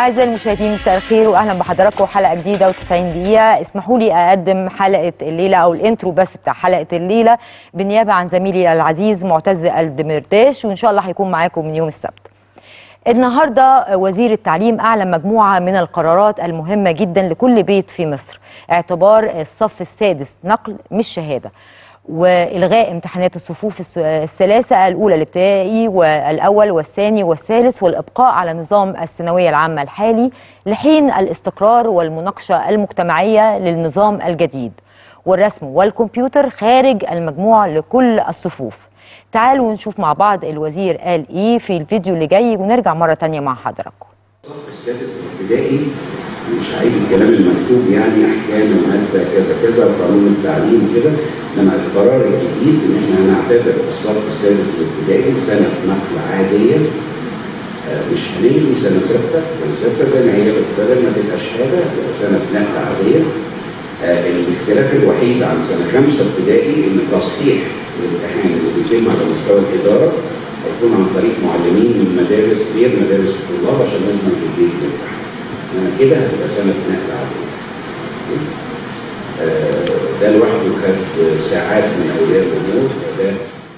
أعزائي المشاهدين مساء الخير وأهلا بحضراتكم حلقة جديدة و90 دقيقة اسمحوا لي أقدم حلقة الليلة أو الانترو بس بتاع حلقة الليلة بالنيابة عن زميلي العزيز معتز الدمرداش وإن شاء الله هيكون معاكم من يوم السبت النهارده وزير التعليم اعلن مجموعه من القرارات المهمه جدا لكل بيت في مصر اعتبار الصف السادس نقل مش شهاده والغاء امتحانات الصفوف الس- الثلاثه الاولى الابتدائي والاول والثاني والثالث والابقاء على نظام الثانويه العامه الحالي لحين الاستقرار والمناقشه المجتمعيه للنظام الجديد والرسم والكمبيوتر خارج المجموع لكل الصفوف تعالوا نشوف مع بعض الوزير قال ايه في الفيديو اللي جاي ونرجع مره تانية مع حضراتكم الصف السادس الابتدائي مش عايز الكلام المكتوب يعني احكام الماده كذا كذا وقانون التعليم كده انما القرار الجديد ان احنا هنعتبر الصف السادس الابتدائي سنه نقل عاديه آه، مش هنلغي سنه سته سنه سته زي ما هي بس بدل ما تبقى شهاده تبقى سنه نقل عاديه آه، الاختلاف الوحيد عن سنه خمسه ابتدائي ان تصحيح الامتحان اللي بيتم على مستوى الاداره هيكون عن طريق معلمين من مدارس غير مدارس الطلاب عشان نضمن تدريب الامتحان. انما كده هتبقى سنه نقل عاديه. آه، ده لوحده خد ساعات من اولياء الامور وده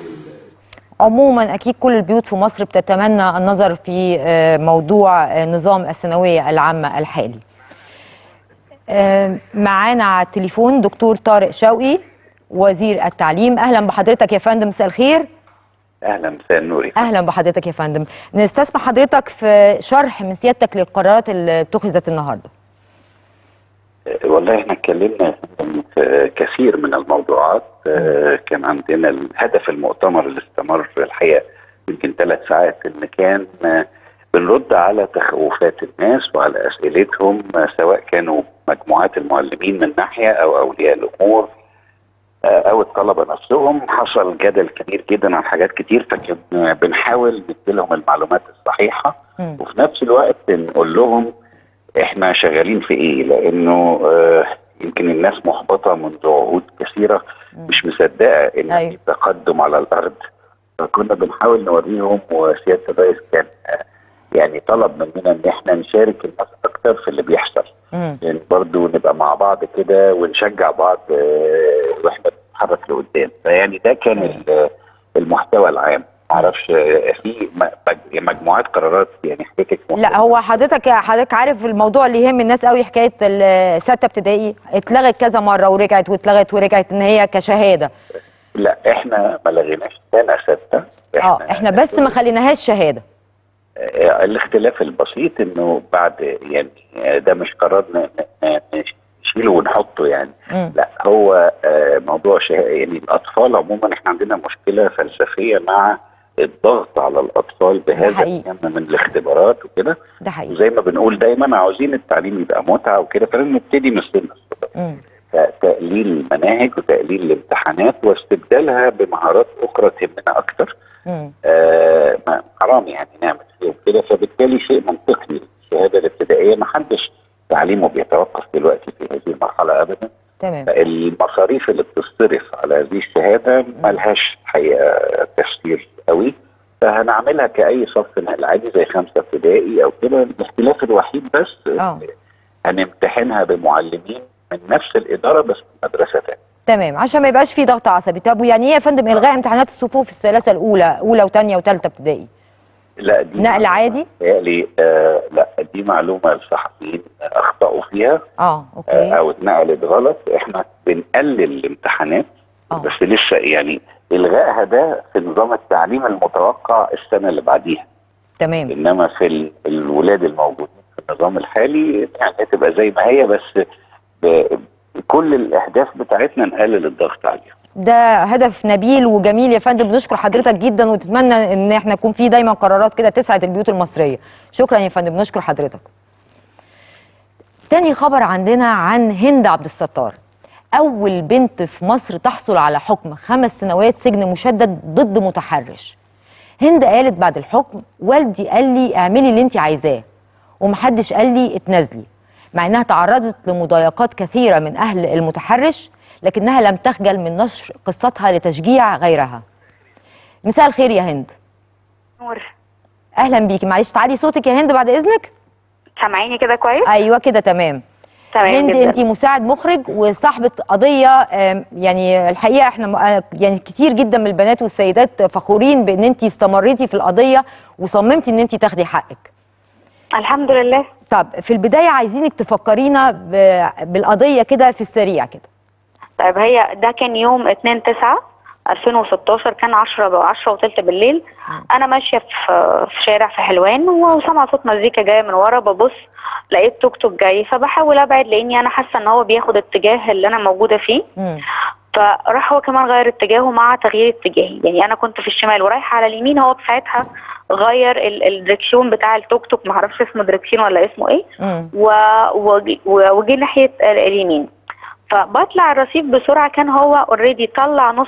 عموما اكيد كل البيوت في مصر بتتمنى النظر في آه، موضوع آه، نظام الثانويه العامه الحالي آه، معانا على التليفون دكتور طارق شوقي وزير التعليم اهلا بحضرتك يا فندم مساء الخير اهلا مساء النور اهلا بحضرتك يا فندم نستسمح حضرتك في شرح من سيادتك للقرارات اللي اتخذت النهارده والله احنا اتكلمنا يا فندم في كثير من الموضوعات آه، كان عندنا الهدف المؤتمر اللي استمر الحقيقه يمكن ثلاث ساعات ان كان آه، بنرد على تخوفات الناس وعلى اسئلتهم آه، سواء كانوا مجموعات المعلمين من ناحيه او اولياء الامور آه، او الطلبه نفسهم حصل جدل كبير جدا عن حاجات كتير فكان آه، بنحاول ندي لهم المعلومات الصحيحه مم. وفي نفس الوقت نقول لهم احنا شغالين في ايه لانه آه يمكن الناس محبطه منذ عهود كثيره مش مصدقه ان أيوة. في تقدم على الارض فكنا بنحاول نوريهم وسياده الرئيس كان آه، يعني طلب مننا ان احنا نشارك الناس اكتر في اللي بيحصل مم. يعني برضو نبقى مع بعض كده ونشجع بعض آه، واحنا بنتحرك لقدام فيعني ده كان ال- المحتوى العام معرفش آه، في م- مج- مجموعات قرارات يعني حكيتك لا هو حضرتك حضرتك عارف الموضوع اللي يهم الناس قوي حكايه السته ابتدائي اتلغت كذا مره ورجعت واتلغت ورجعت ان هي كشهاده لا احنا ما لغيناش سنه سته اه احنا بس ما خليناهاش شهاده آه، الاختلاف البسيط انه بعد يعني آه، ده مش قرار ن- ن- ن- نشيله ونحطه يعني مم. لا هو آه، موضوع شه... يعني الاطفال عموما احنا عندنا مشكله فلسفيه مع الضغط على الاطفال بهذا حقيقي. الكم من الاختبارات وكده ده حقيقي وزي ما بنقول دايما عاوزين التعليم يبقى متعه وكده فلازم نبتدي من السن الصغير مم. تقليل المناهج وتقليل الامتحانات واستبدالها بمهارات اخرى تهمنا اكتر مم. آه ما- حرام يعني نعمل فيهم كده فبالتالي شيء منطقي الشهاده الابتدائيه ما حدش تعليمه بيتوقف دلوقتي في هذه المرحله ابدا تمام المصاريف اللي بتصرف على هذه الشهاده ملهاش حقيقه تفسير قوي فهنعملها كاي صف نقل عادي زي خمسه ابتدائي او كده الاختلاف الوحيد بس اه هنمتحنها بمعلمين من نفس الاداره بس من مدرسه ثانيه تمام عشان ما يبقاش في ضغط عصبي طب يعني ايه يا فندم الغاء امتحانات الصفوف الثلاثه الاولى اولى وثانيه وثالثه ابتدائي لا دي نقل معلومة عادي؟ بيتهيألي آه لا دي معلومه الصحفيين اخطاوا فيها اه آه اوكي او اتنقلت غلط احنا بنقلل الامتحانات اه بس لسه يعني الغائها ده في نظام التعليم المتوقع السنه اللي بعديها تمام انما في ال- الولاد الموجودين في النظام الحالي يعني تبقى زي ما هي بس ب- كل الاهداف بتاعتنا نقلل الضغط عليها ده هدف نبيل وجميل يا فندم بنشكر حضرتك جدا ونتمنى ان احنا يكون في دايما قرارات كده تسعد البيوت المصريه شكرا يا فندم بنشكر حضرتك تاني خبر عندنا عن هند عبد الستار اول بنت في مصر تحصل على حكم خمس سنوات سجن مشدد ضد متحرش هند قالت بعد الحكم والدي قال لي اعملي اللي انت عايزاه ومحدش قال لي اتنازلي مع انها تعرضت لمضايقات كثيره من اهل المتحرش لكنها لم تخجل من نشر قصتها لتشجيع غيرها مساء الخير يا هند نور اهلا بيكي معلش تعالي صوتك يا هند بعد اذنك سامعيني كده كويس ايوه كده تمام تمام هند جدا. انت مساعد مخرج وصاحبه قضيه آم، يعني الحقيقه احنا م- آه، يعني كتير جدا من البنات والسيدات فخورين بان انت استمريتي في القضيه وصممتي ان انت تاخدي حقك الحمد لله طب في البدايه عايزينك تفكرينا ب- بالقضيه كده في السريع كده طيب هي ده كان يوم 2 9 2016 كان 10 10 وثلث بالليل انا ماشيه في في شارع في حلوان وسامعه صوت مزيكا جايه من ورا ببص لقيت توك توك جاي فبحاول ابعد لاني انا حاسه ان هو بياخد اتجاه اللي انا موجوده فيه مم. فراح هو كمان غير اتجاهه مع تغيير اتجاهي يعني انا كنت في الشمال ورايحه على اليمين هو ساعتها غير ال- الدركسيون بتاع التوك توك معرفش اسمه دركسيون ولا اسمه ايه مم. و- وج- و- وجه ناحيه ال- اليمين فبطلع الرصيف بسرعه كان هو اوريدي طلع نص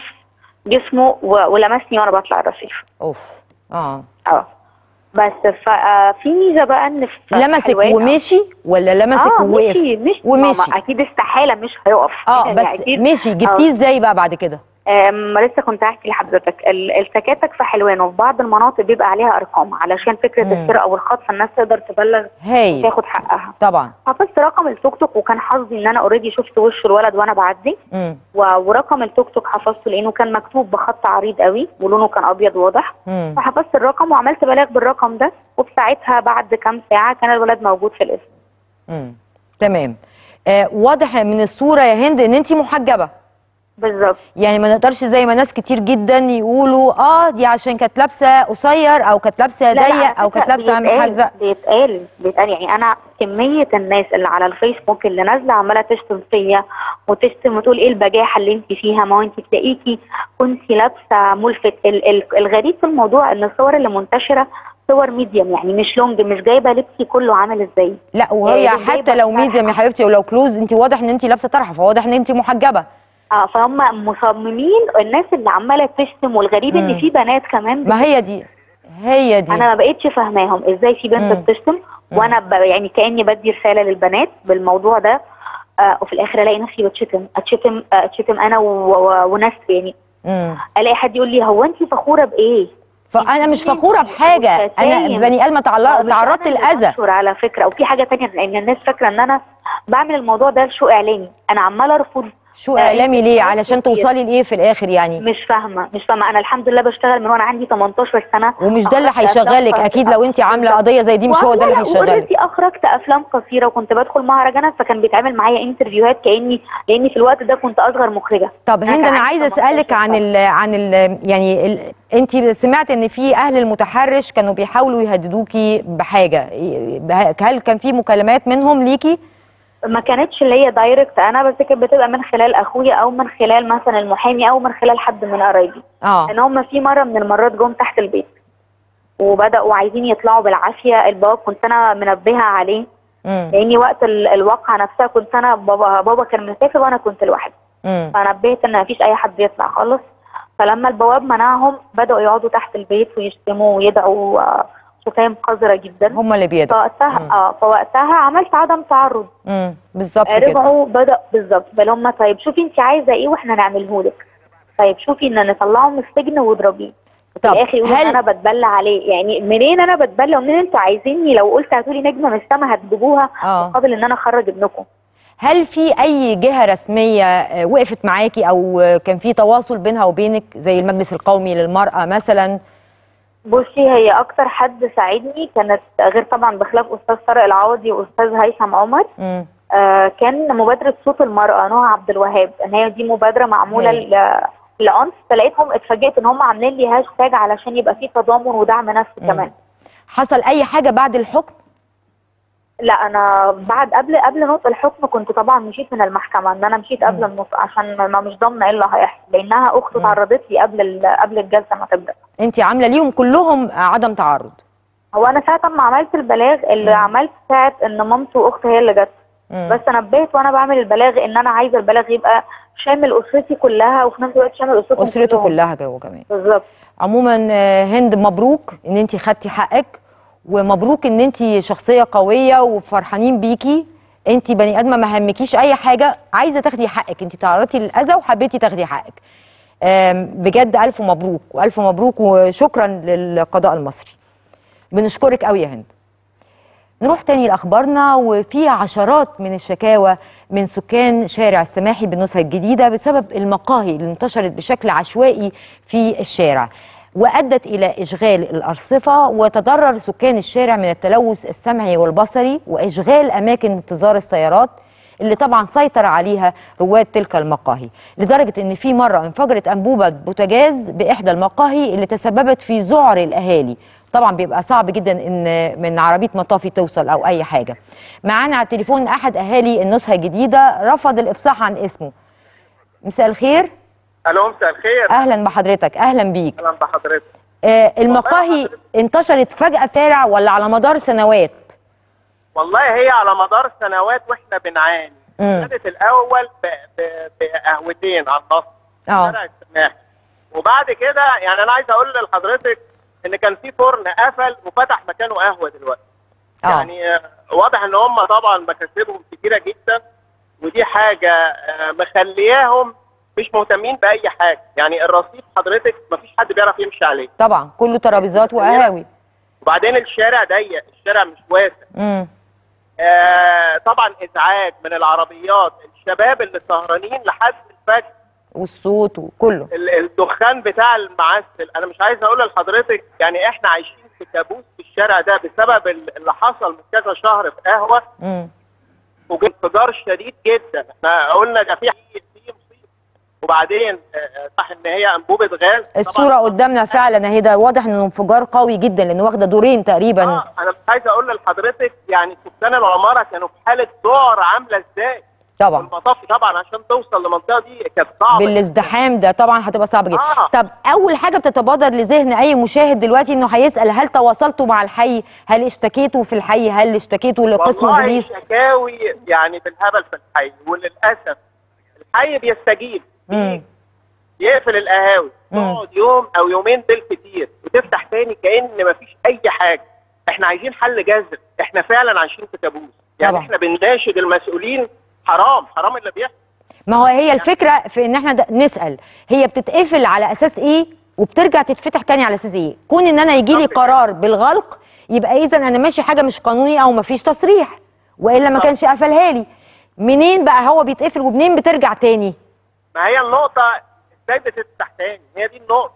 جسمه و- ولمسني وانا بطلع الرصيف اوف اه اه بس ففي ميزه بقى ان في لمسك حلوان- ومشي ولا لمسك اه ووقف مشي مشي ومشي ماما اكيد استحاله مش هيقف اه يعني بس أكيد مشي جبتيه ازاي بقى بعد كده أم، لسه كنت هحكي لحضرتك ال- التكاتك في حلوان وفي بعض المناطق بيبقى عليها ارقام علشان فكره مم. السرقه والخطف الناس تقدر تبلغ هايل وتاخد حقها طبعا حفظت رقم التوك توك وكان حظي ان انا اوريدي شفت وش الولد وانا بعدي مم. و- ورقم التوك توك حفظته لانه كان مكتوب بخط عريض قوي ولونه كان ابيض واضح مم. فحفظت الرقم وعملت بلاغ بالرقم ده وفي ساعتها بعد كام ساعه كان الولد موجود في الاسم مم. تمام آه واضح من الصوره يا هند ان انت محجبه بالظبط يعني ما نقدرش زي ما ناس كتير جدا يقولوا اه دي عشان كانت لابسه قصير او كانت لابسه لا، لا، على ضيق او فكرة كانت لابسه بيتقال- محزق بيتقال بيتقال يعني انا كميه الناس اللي على الفيسبوك اللي نازله عماله تشتم فيا وتشتم وتقول ايه البجاحه اللي انت فيها ما هو انت تلاقيكي كنت لابسه ملفت ال- ال- الغريب في الموضوع ان الصور اللي منتشره صور ميديم يعني مش لونج مش جايبه لبسي كله عامل ازاي لا وهي آه، دي حتى جايبة لو طرحة. ميديم يا حبيبتي ولو كلوز انت واضح ان انت لابسه طرحه فواضح ان انت محجبه اه فهم مصممين الناس اللي عماله تشتم والغريب مم. ان في بنات كمان ما هي دي هي دي انا ما بقتش فاهماهم ازاي في بنت مم. بتشتم وانا ب... يعني كاني بدي رساله للبنات بالموضوع ده آه وفي الاخر الاقي نفسي بتشتم اتشتم آه، اتشتم انا و... و... وناس يعني مم. الاقي حد يقول لي هو انت فخوره بايه؟ فانا مش فخوره بحاجه انا وشتايم. بني ادم آه، تعل- مش تعرضت أنا اللي لاذى بنشر على فكره وفي حاجه تانية ان الناس فاكره ان انا بعمل الموضوع ده شو اعلامي انا عماله ارفض شو آه، اعلامي ليه ناس علشان كتير. توصلي لايه في الاخر يعني مش فاهمه مش فاهمه انا الحمد لله بشتغل من وانا عندي 18 سنه ومش ده اللي أخرجت أفلام هيشغلك اكيد لو انت عامله بالظبط. قضيه زي دي مش هو ده اللي هيشغلك اوريدي اخرجت افلام قصيره وكنت بدخل مهرجانات فكان بيتعمل معايا انترفيوهات كاني لاني في الوقت ده كنت اصغر مخرجه طب أنا هند كان انا عندي عايزه 18 اسالك عن سنة. ال عن ال يعني ال انت سمعت ان في اهل المتحرش كانوا بيحاولوا يهددوكي بحاجه هل كان في مكالمات منهم ليكي ما كانتش اللي هي دايركت انا بس كانت بتبقى من خلال اخويا او من خلال مثلا المحامي او من خلال حد من قرايبي اه ان هم في مره من المرات جم تحت البيت وبداوا عايزين يطلعوا بالعافيه الباب كنت انا منبهه عليه امم لاني وقت ال- الواقعه نفسها كنت انا بابا بابا كان مسافر وانا كنت لوحدي امم فنبهت ان مفيش اي حد يطلع خالص فلما البواب منعهم بداوا يقعدوا تحت البيت ويشتموا ويدعوا آه، شتايم قذره جدا هم اللي بيدعوا فوقتها مم. اه فوقتها عملت عدم تعرض امم بالظبط آه، كده رجعوا بدا بالظبط بل هم طيب شوفي انت عايزه ايه واحنا نعمله لك طيب شوفي ان نطلعه من السجن واضربيه في طب الاخر يقولوا هل- ان انا بتبلى عليه يعني منين انا بتبلى ومنين انتوا عايزيني لو قلت هاتولي نجمه من السما هتجيبوها اه مقابل ان انا اخرج ابنكم هل في اي جهه رسميه آه، وقفت معاكي او آه، كان في تواصل بينها وبينك زي المجلس القومي للمراه مثلا بصي هي اكتر حد ساعدني كانت غير طبعا بخلاف استاذ طارق العوضي واستاذ هيثم عمر امم آه كان مبادره صوت المراه نوع عبد الوهاب ان هي دي مبادره معموله هايل. ل- لعنف فلقيتهم اتفاجئت ان هم عاملين لي هاشتاج علشان يبقى في تضامن ودعم نفسي مم. كمان حصل اي حاجه بعد الحكم لا انا بعد قبل قبل نطق الحكم كنت طبعا مشيت من المحكمه ان انا مشيت قبل مم. النطق عشان ما مش ضامنه ايه اللي هيحصل لانها اخته مم. تعرضت لي قبل ال- قبل الجلسه ما تبدا انت عامله ليهم كلهم عدم تعرض هو انا ساعه ما عملت البلاغ اللي مم. عملت ساعه ان مامته واختي هي اللي جت مم. بس نبهت وانا بعمل البلاغ ان انا عايزه البلاغ يبقى شامل اسرتي كلها وفي نفس الوقت شامل اسرتهم اسرته كلهم. كلها جوه كمان بالظبط عموما آه، هند مبروك ان انت خدتي حقك ومبروك ان انت شخصيه قويه وفرحانين بيكي انت بني ادمه ما همكيش اي حاجه عايزه تاخدي حقك انت تعرضتي للاذى وحبيتي تاخدي حقك آم، بجد الف مبروك والف مبروك وشكرا للقضاء المصري بنشكرك قوي يا هند نروح تاني لاخبارنا وفي عشرات من الشكاوى من سكان شارع السماحي بالنزهه الجديده بسبب المقاهي اللي انتشرت بشكل عشوائي في الشارع وادت الى اشغال الارصفه وتضرر سكان الشارع من التلوث السمعي والبصري واشغال اماكن انتظار السيارات اللي طبعا سيطر عليها رواد تلك المقاهي لدرجه ان في مره انفجرت انبوبه بوتاجاز باحدى المقاهي اللي تسببت في ذعر الاهالي طبعا بيبقى صعب جدا ان من عربيه مطافي توصل او اي حاجه معانا على التليفون احد اهالي النزهه الجديده رفض الافصاح عن اسمه مساء الخير الو مساء الخير اهلا بحضرتك اهلا بيك اهلا بحضرتك آه المقاهي انتشرت فجاه فارع ولا على مدار سنوات والله هي على مدار سنوات واحنا بنعاني مم. ابتدت الاول ب- ب- بقهوتين على النص اه شارع السماحي وبعد كده يعني انا عايز اقول لحضرتك ان كان في فرن قفل وفتح مكانه قهوه دلوقتي اه يعني آه، واضح ان هم طبعا مكاسبهم كتيره جدا ودي حاجه آه، مخلياهم مش مهتمين باي حاجه يعني الرصيف حضرتك مفيش حد بيعرف يمشي عليه طبعا كله ترابيزات وقهاوي وبعدين الشارع ضيق الشارع مش واسع امم آه طبعا ازعاج من العربيات الشباب اللي سهرانين لحد الفجر والصوت وكله ال- الدخان بتاع المعسل انا مش عايز اقول لحضرتك يعني احنا عايشين في كابوس في الشارع ده بسبب ال- اللي حصل من كذا شهر في قهوه امم وجد انفجار شديد جدا احنا قلنا ده في في مصيبه وبعدين آه، آه، صح ان هي انبوبه غاز طبعاً- الصوره قدامنا فعلا اهي ده واضح انه انفجار قوي جدا لانه واخده دورين تقريبا اه انا مش عايز اقول لحضرتك يعني سكان العماره كانوا في حاله ذعر عامله ازاي طبعا المطافي طبعا عشان توصل للمنطقه دي كانت صعبه بالازدحام ده طبعا هتبقى صعب جدا آه. طب اول حاجه بتتبادر لذهن اي مشاهد دلوقتي انه هيسال هل تواصلتوا مع الحي هل اشتكيتوا في الحي هل اشتكيتوا لقسم والله بوليس شكاوي يعني بالهبل في الحي وللاسف الحي بيستجيب مم. يقفل القهاوي مم. تقعد يوم او يومين بالكتير وتفتح تاني كان مفيش اي حاجه احنا عايزين حل جذري احنا فعلا عايشين في كابوس يعني طبعا. احنا بنناشد المسؤولين حرام حرام اللي بيحصل ما هو هي الفكره في ان احنا د- نسال هي بتتقفل على اساس ايه وبترجع تتفتح تاني على اساس ايه كون ان انا يجي لي بالظبط كده. قرار بالغلق يبقى اذا انا ماشي حاجه مش قانوني او مفيش تصريح والا ما بالظبط. كانش قفلها لي منين بقى هو بيتقفل ومنين بترجع تاني ما هي النقطة ازاي بتفتح تاني هي دي النقطة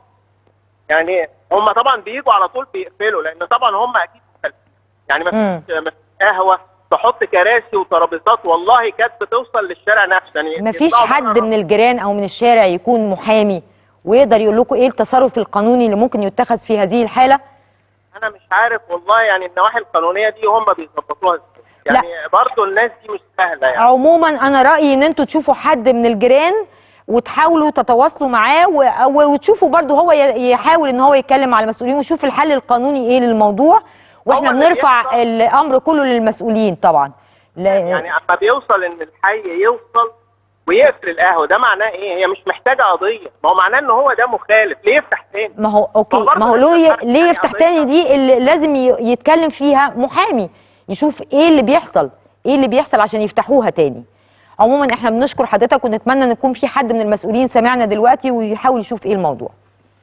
يعني هم طبعا بيجوا على طول بيقفلوا لان طبعا هم اكيد مخالفين يعني ما مم. فيش ما فيش قهوة تحط كراسي وترابيزات والله كانت بتوصل للشارع نفسه يعني مفيش يطلعوا حد بره من الجيران او من الشارع يكون محامي ويقدر يقول لكم ايه التصرف القانوني اللي ممكن يتخذ في هذه الحاله انا مش عارف والله يعني النواحي القانونيه دي هم بيظبطوها ازاي يعني برضه الناس دي مش سهله يعني عموما انا رايي ان انتوا تشوفوا حد من الجيران وتحاولوا تتواصلوا معاه و- و- وتشوفوا برضو هو ي- يحاول ان هو يتكلم على المسؤولين ويشوف الحل القانوني ايه للموضوع واحنا هو اللي بنرفع بيحصل- الامر كله للمسؤولين طبعا لا يعني اما بيوصل ان الحي يوصل ويقفل القهوه ده معناه ايه؟ هي مش محتاجه قضيه، ما هو معناه ان هو ده مخالف، ليه يفتح تاني؟ ما هو اوكي ما برضه ما هو لسه ليه الفرق ليه يعني يفتح قضية. تاني دي اللي لازم ي- يتكلم فيها محامي يشوف ايه اللي بيحصل ايه اللي بيحصل عشان يفتحوها تاني عموما احنا بنشكر حضرتك ونتمنى ان يكون في حد من المسؤولين سمعنا دلوقتي ويحاول يشوف ايه الموضوع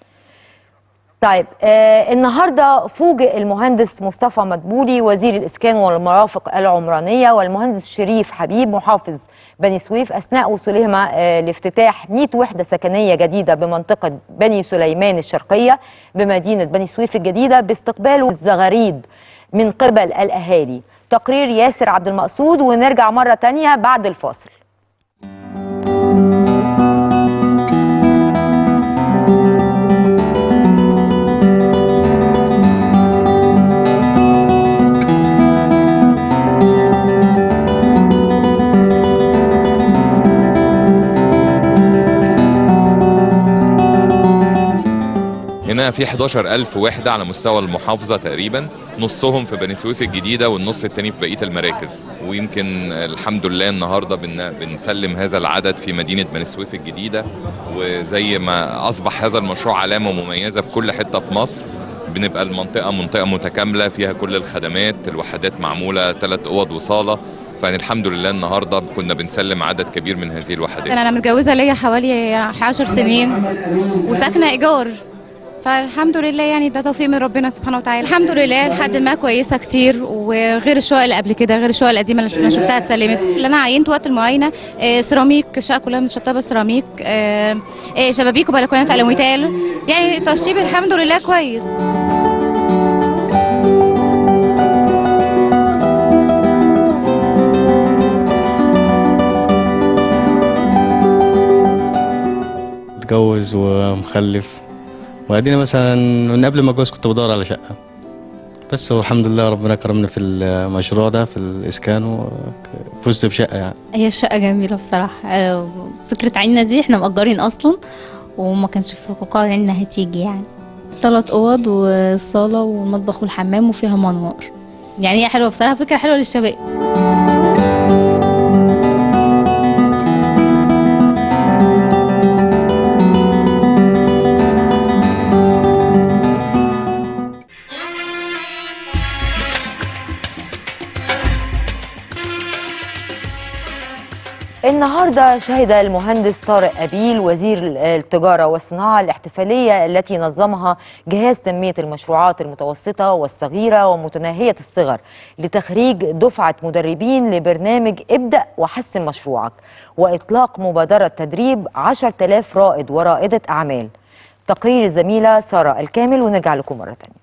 طيب آه النهارده فوجئ المهندس مصطفى مدبولي وزير الاسكان والمرافق العمرانيه والمهندس شريف حبيب محافظ بني سويف اثناء وصولهما آه لافتتاح 100 وحده سكنيه جديده بمنطقه بني سليمان الشرقيه بمدينه بني سويف الجديده باستقباله الزغاريد من قبل الاهالي تقرير ياسر عبد المقصود ونرجع مره تانية بعد الفاصل هنا في 11000 وحدة على مستوى المحافظة تقريبا نصهم في بني سويف الجديدة والنص التاني في بقية المراكز ويمكن الحمد لله النهاردة بن- بنسلم هذا العدد في مدينة بني سويف الجديدة وزي ما أصبح هذا المشروع علامة مميزة في كل حتة في مصر بنبقى المنطقة منطقة متكاملة فيها كل الخدمات الوحدات معمولة ثلاث أوض وصالة فيعني الحمد لله النهارده كنا بنسلم عدد كبير من هذه الوحدات انا متجوزه ليا حوالي 10 سنين وساكنه ايجار فالحمد لله يعني ده توفيق من ربنا سبحانه وتعالى الحمد لله لحد ما كويسه كتير وغير الشقق اللي قبل كده غير الشقق القديمه اللي انا شفتها اتسلمت اللي انا عينت وقت المعاينه آه، سيراميك الشقه كلها متشطبه سيراميك آه، آه، شبابيك وبلكونات الوميتال يعني تشطيب الحمد لله كويس متجوز ومخلف وبعدين مثلا من قبل ما اتجوز كنت بدور على شقه بس والحمد لله ربنا كرمني في المشروع ده في الاسكان وفزت بشقه يعني هي الشقة جميلة بصراحة آه، فكرة عيننا دي احنا مأجرين أصلا وما كانش في توقع انها هتيجي يعني ثلاث أوض والصالة والمطبخ والحمام وفيها منور يعني هي حلوة بصراحة فكرة حلوة للشباب النهارده شهد المهندس طارق أبيل وزير التجارة والصناعة الاحتفالية التي نظمها جهاز تنمية المشروعات المتوسطة والصغيرة ومتناهية الصغر لتخريج دفعة مدربين لبرنامج ابدأ وحسن مشروعك وإطلاق مبادرة تدريب 10000 رائد ورائدة أعمال تقرير الزميلة سارة الكامل ونرجع لكم مرة تانية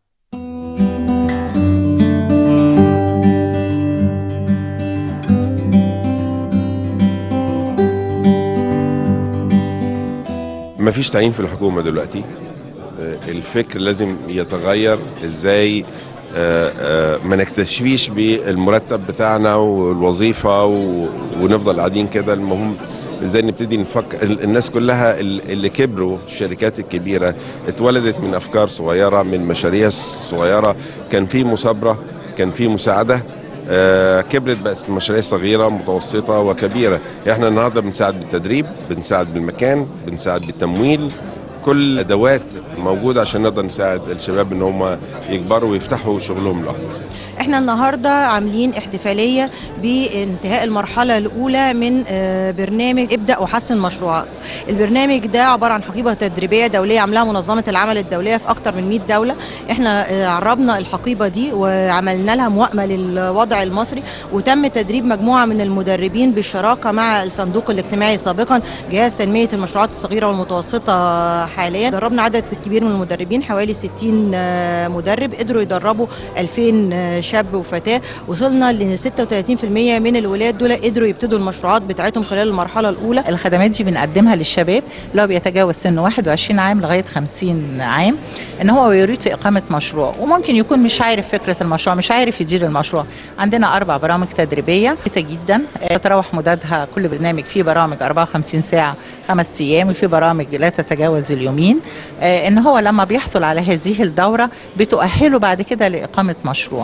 مفيش تعيين في الحكومة دلوقتي آه، الفكر لازم يتغير ازاي آه، آه، ما نكتشفيش بالمرتب بتاعنا والوظيفة و- ونفضل قاعدين كده المهم ازاي نبتدي نفكر ال- الناس كلها ال- اللي كبروا الشركات الكبيرة اتولدت من افكار صغيرة من مشاريع صغيرة كان في مثابرة كان في مساعدة آه، كبرت بقت مشاريع صغيرة متوسطة وكبيرة احنا النهاردة بنساعد بالتدريب بنساعد بالمكان بنساعد بالتمويل كل ادوات موجوده عشان نقدر نساعد الشباب ان هم يكبروا ويفتحوا شغلهم لوحدهم احنا النهارده عاملين احتفاليه بانتهاء المرحله الاولى من آه، برنامج ابدا وحسن مشروعات البرنامج ده عباره عن حقيبه تدريبيه دوليه عاملاها منظمه العمل الدوليه في اكتر من 100 دوله احنا آه، عربنا الحقيبه دي وعملنا لها موائمه للوضع المصري وتم تدريب مجموعه من المدربين بالشراكه مع الصندوق الاجتماعي سابقا جهاز تنميه المشروعات الصغيره والمتوسطه حاليا دربنا عدد كبير من المدربين حوالي 60 آه، مدرب قدروا يدربوا 2000 آه، شاب وفتاه وصلنا ل 36% من الولاد دول قدروا يبتدوا المشروعات بتاعتهم خلال المرحله الاولى الخدمات دي بنقدمها للشباب اللي هو بيتجاوز سن 21 عام لغايه 50 عام ان هو يريد في اقامه مشروع وممكن يكون مش عارف فكره المشروع مش عارف يدير المشروع عندنا اربع برامج تدريبيه كتير جدا تتراوح مدتها كل برنامج فيه برامج 54 ساعه خمس ايام وفي برامج لا تتجاوز اليومين آه، ان هو لما بيحصل على هذه الدوره بتؤهله بعد كده لاقامه مشروع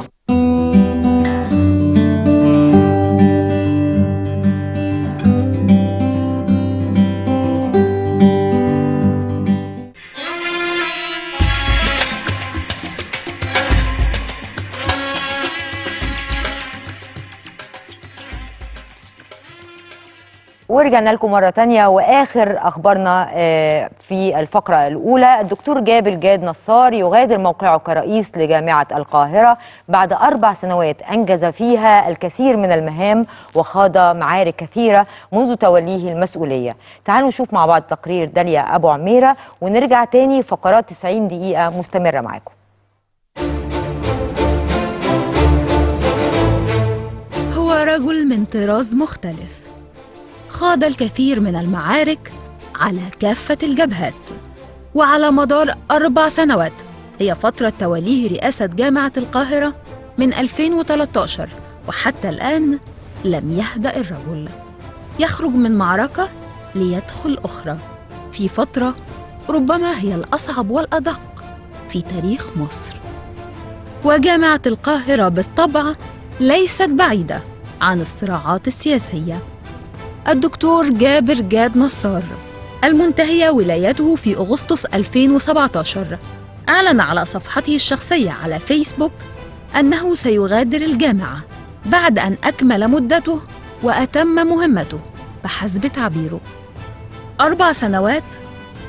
ورجعنا لكم مرة تانية وآخر أخبارنا آه، في الفقرة الأولى الدكتور جابر جاد نصار يغادر موقعه كرئيس لجامعة القاهرة بعد أربع سنوات أنجز فيها الكثير من المهام وخاض معارك كثيرة منذ توليه المسؤولية تعالوا نشوف مع بعض تقرير داليا أبو عميرة ونرجع تاني فقرات 90 دقيقة مستمرة معاكم هو رجل من طراز مختلف خاض الكثير من المعارك على كافة الجبهات وعلى مدار أربع سنوات هي فترة توليه رئاسة جامعة القاهرة من 2013 وحتى الآن لم يهدأ الرجل يخرج من معركة ليدخل أخرى في فترة ربما هي الأصعب والأدق في تاريخ مصر وجامعة القاهرة بالطبع ليست بعيدة عن الصراعات السياسية الدكتور جابر جاد نصار المنتهية ولايته في أغسطس 2017 أعلن على صفحته الشخصية على فيسبوك أنه سيغادر الجامعة بعد أن أكمل مدته وأتم مهمته بحسب تعبيره أربع سنوات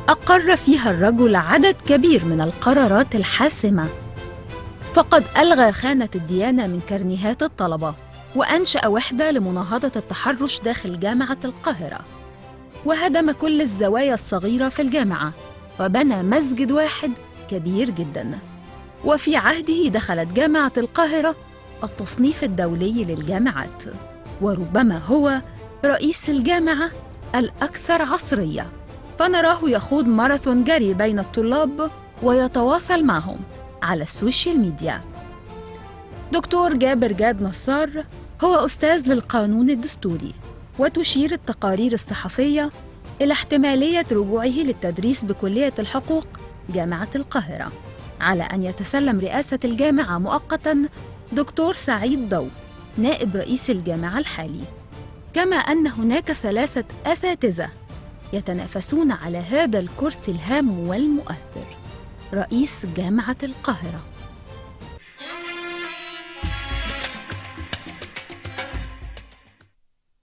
أقر فيها الرجل عدد كبير من القرارات الحاسمة فقد ألغى خانة الديانة من كرنيهات الطلبة وأنشأ وحدة لمناهضة التحرش داخل جامعة القاهرة وهدم كل الزوايا الصغيرة في الجامعة وبنى مسجد واحد كبير جدا وفي عهده دخلت جامعة القاهرة التصنيف الدولي للجامعات وربما هو رئيس الجامعة الأكثر عصرية فنراه يخوض ماراثون جري بين الطلاب ويتواصل معهم على السوشيال ميديا دكتور جابر جاد نصار هو أستاذ للقانون الدستوري وتشير التقارير الصحفية إلى احتمالية رجوعه للتدريس بكلية الحقوق جامعة القاهرة على أن يتسلم رئاسة الجامعة مؤقتاً دكتور سعيد ضو نائب رئيس الجامعة الحالي كما أن هناك ثلاثة أساتذة يتنافسون على هذا الكرسي الهام والمؤثر رئيس جامعة القاهرة